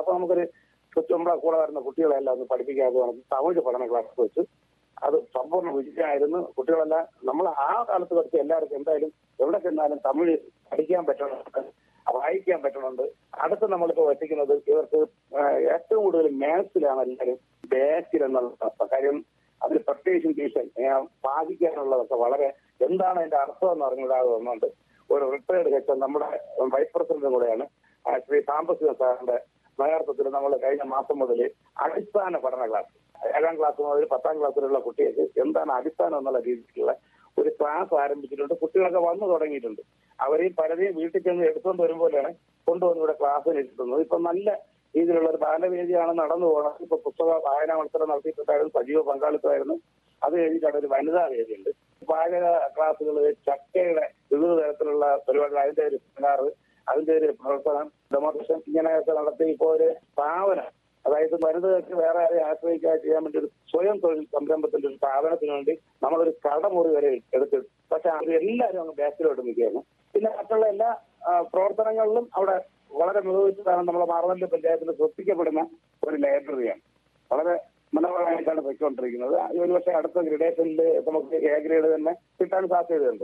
അപ്പൊ നമുക്കൊരു നമ്മുടെ കൂടെ വരുന്ന കുട്ടികളെല്ലാം ഒന്ന് പഠിപ്പിക്കാതെ നമുക്ക് തമിഴ് പഠന ക്ലാസ് വെച്ച് അത് സമ്പൂർണ്ണ വിജയമായിരുന്നു കുട്ടികളെല്ലാം നമ്മൾ ആ കാലത്ത് പഠിച്ച എല്ലാവർക്കും എന്തായാലും എവിടെ ചെന്നാലും തമിഴ് പഠിക്കാൻ പറ്റണമുണ്ട് വായിക്കാൻ പറ്റണുണ്ട് അടുത്ത് നമ്മളിപ്പോ എത്തിക്കുന്നത് ഇവർക്ക് ആ, ഏറ്റവും കൂടുതൽ മാത്സിലാണ് എല്ലാവരും ബേസിൽ എന്നുള്ള അവസ്ഥ. കാര്യം അതിൽ പ്രത്യേകിച്ചും ട്യൂഷൻ ബാധിക്കാനുള്ളതൊക്കെ വളരെ എന്താണ് അതിന്റെ അർത്ഥം എന്ന് അറിഞ്ഞിടാതെ വന്നുകൊണ്ട് ഒരു റിട്ടയർഡ് ഹെച്ച് നമ്മുടെ വൈസ് പ്രസിഡന്റും കൂടെയാണ് ആ, ശ്രീ സാമ്പസിക സാറിന്റെ നേതൃത്വത്തിൽ നമ്മൾ കഴിഞ്ഞ മാസം മുതൽ അടിസ്ഥാന പഠന ക്ലാസ് ഏഴാം ക്ലാസ് മുതൽ പത്താം ക്ലാസ്സിലുള്ള കുട്ടികൾക്ക് എന്താണ് അടിസ്ഥാനം എന്നുള്ള രീതിയിലുള്ള ഒരു ക്ലാസ് ആരംഭിച്ചിട്ടുണ്ട് കുട്ടികളൊക്കെ വന്നു തുടങ്ങിയിട്ടുണ്ട് അവരെയും പലരെയും വീട്ടിൽ ചെന്ന് എടുത്തുകൊണ്ട് വരുമ്പോഴാണ് കൊണ്ടുവന്ന് ഇവിടെ ക്ലാസ്സിൽ ഇരുത്തുന്നത് ഇപ്പൊ നല്ല രീതിയിലുള്ള ഒരു ബാലവേദിയാണ് നടന്നു പോകുന്നത് ഇപ്പൊ പുസ്തക വായനാ മത്സരം നടത്തിയിട്ടുണ്ടായിരുന്നു സജീവ പങ്കാളിത്തമായിരുന്നു അത് കഴിഞ്ഞിട്ടാണ് ഒരു വനിതാ വേദിയുണ്ട് പാചക ക്ലാസ്സുകൾ ചക്കയുടെ വിവിധ തരത്തിലുള്ള പരിപാടികൾ അതിന്റെ ഒരു സെമിനാർ അതിന്റെ ഒരു പ്രവർത്തനം ഡെമോൺസ്ട്രേഷൻ ഇങ്ങനെയൊക്കെ നടത്തി ഇപ്പോ ഒരു സ്ഥാപനം അതായത് വനിതകൾക്ക് വേറെ ആരെയും ആശ്രയിക്കാതെ ചെയ്യാൻ വേണ്ടി ഒരു സ്വയം തൊഴിൽ സംരംഭത്തിന്റെ ഒരു സ്ഥാപനത്തിന് വേണ്ടി നമ്മളൊരു കടമുറി വരെ എടുത്തു പക്ഷെ അവർ എല്ലാവരും അങ്ങ് ബാക്കിലോട്ട് നിൽക്കുകയാണ് പിന്നെ മറ്റുള്ള എല്ലാ ആ, പ്രവർത്തനങ്ങളിലും അവിടെ വളരെ മികവുറ്റതാണ് നമ്മുടെ മാറവല്ലി പഞ്ചായത്തിൽ ശ്രദ്ധിക്കപ്പെടുന്ന ഒരു ലൈബ്രറിയാണ് വളരെ മനോഹരമായിട്ടാണ് പൊയ്ക്കൊണ്ടിരിക്കുന്നത് ഒരുപക്ഷെ അടുത്ത ഗ്രഡേഷനിൽ നമുക്ക് എ ഗ്രേഡ് തന്നെ കിട്ടാൻ സാധ്യതയുണ്ട്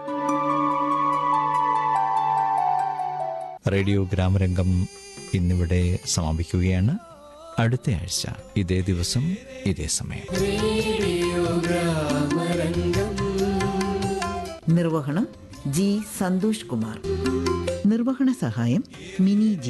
റേഡിയോ ഗ്രാമരംഗം ഇന്നിവിടെ സമാപിക്കുകയാണ് അടുത്ത ആഴ്ച ഇതേ ദിവസം ഇതേ സമയം നിർവഹണം ജി സന്തോഷ് കുമാർ നിർവഹണ സഹായം മിനി ജി